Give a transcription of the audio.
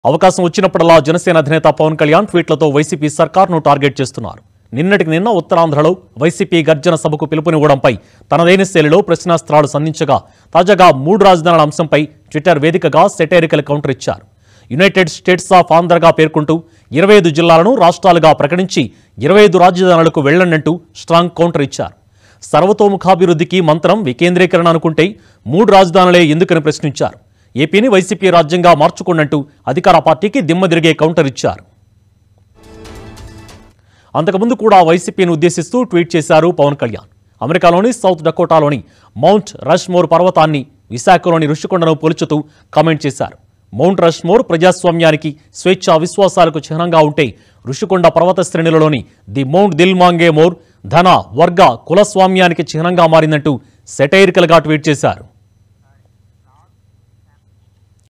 అవకాశం వచ్చినప్పుడల్లా జనసేన అధినేత పవన్ కళ్యాణ్ ట్వీట్లతో వైసీపీ సర్కార్ను టార్గెట్ చేస్తున్నారు నిన్నటికి నిన్న ఉత్తరాంధ్రలో వైసీపీ గర్జన సభకు పిలుపునివ్వడంపై తనదైన శైలిలో ప్రశ్నాస్త్రాలు సంధించగా తాజాగా మూడు రాజధానుల అంశంపై ట్విట్టర్ వేదికగా సెటైరికల్ కౌంటర్ ఇచ్చారు యునైటెడ్ స్టేట్స్ ఆఫ్ ఆంధ్రగా పేర్కొంటూ ఇరవై ఐదు జిల్లాలను రాష్ట్రాలుగా ప్రకటించి ఇరవై ఐదు రాజధానులకు వెళ్లండంటూ స్ట్రాంగ్ కౌంటర్ ఇచ్చారు సర్వతోముఖాభివృద్ధికి మంత్రం వికేంద్రీకరణ అనుకుంటే మూడు రాజధానులే ఎందుకని ప్రశ్నించారు ఏపీని వైసీపీ రాజ్యంగా మార్చుకున్నట్టు అధికార పార్టీకి దిమ్మదిరిగే కౌంటర్ ఇచ్చారు అంతకుముందు కూడా వైసీపీని ఉద్దేశిస్తూ ట్వీట్ చేశారు పవన్ కళ్యాణ్ అమెరికాలోని సౌత్ డకోటాలోని మౌంట్ రష్మోర్ పర్వతాన్ని విశాఖలోని ఋషికొండను పోల్చుతూ కామెంట్ చేశారు మౌంట్ రష్మోర్ ప్రజాస్వామ్యానికి స్వేచ్ఛా విశ్వాసాలకు చిహ్నంగా ఉంటే ఋషికొండ పర్వత శ్రేణులలోని the Mount Dil Mange more ధన వర్గ కులస్వామ్యానికి చిహ్నంగా మారిందంటూ సెటైరికల్గా ట్వీట్ చేశారు